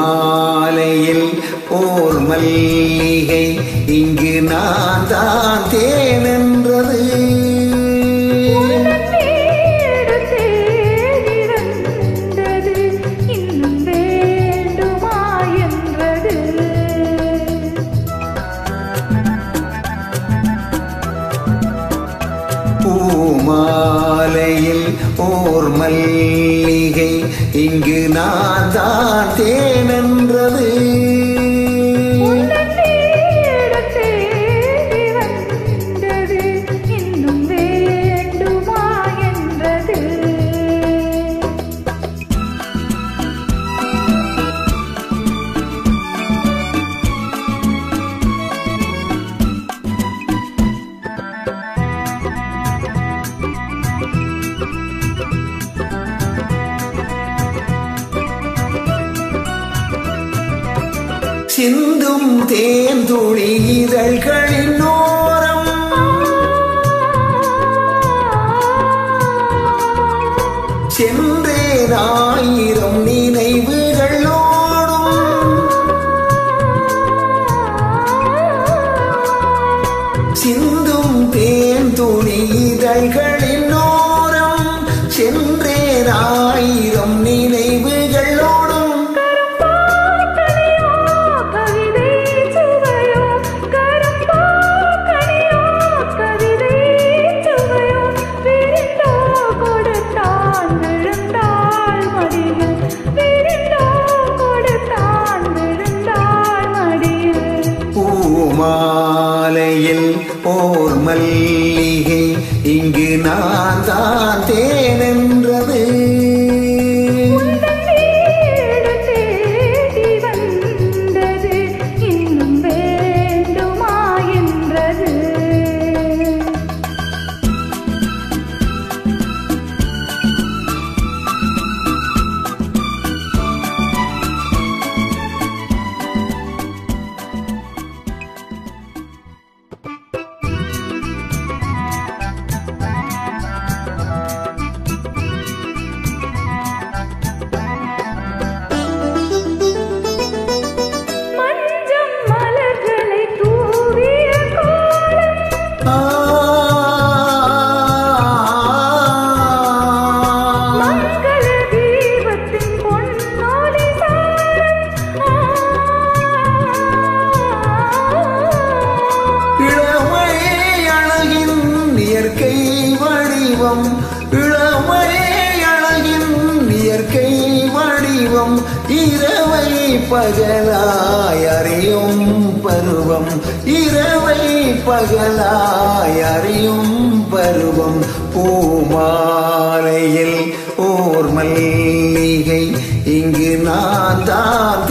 பூமாலையில் ஓர் மல்லிகை இங்கு நான் தான் தேனென்றது வீடு தேடி வந்தது இன்னும் வேண்டுமா என்றது பூமாலையில் ஓர் மல்லிகை இங்கு நான் தான் தேனென்றது உந்தன் வீடு தேடி வந்தது இன்னும் வேண்டுமா என்றது சிந்தும் தேன் துளி இதழ்களின் ஓரம் சென்றேன் ஆயிரம் நினைவுகள் ஓடும் சிந்தும் தேன் துளி இதழ்களின் ஓரம் சென்றேன் ஆயிரம் நினைவுகள் ஓடும் கனியோ கவிதை சுவையோ கரப்பாக்கனியோ கவிதை சுவையோ விரிந்தோ கொடுத்தான் விழுந்தாள் மடியில் விரிந்தோ கொடுத்தான் விழுந்தாள் மடியில் பூமாலையில் ஓர் மல்லிகை இங்கு நான் தான் தேனென்றது உந்தன் வீடு தேடி வந்தது இன்னும் வேண்டுமா என்றது மஞ்சம் மலர்களை தூவிய கோலம் ஆ, மங்கள தீபத்தின் பொன்னொளி சாரம் இளமை அழகின் இயற்கை வடிவம் இளமை அழகின் இயற்கை வடிவம் இரவை பகலாய் அறியும் பருவம் இரவை பகலாய் அறியும் பருவம் பூமாலையில் ஓர் மல்லிகை இங்கு நான் தான்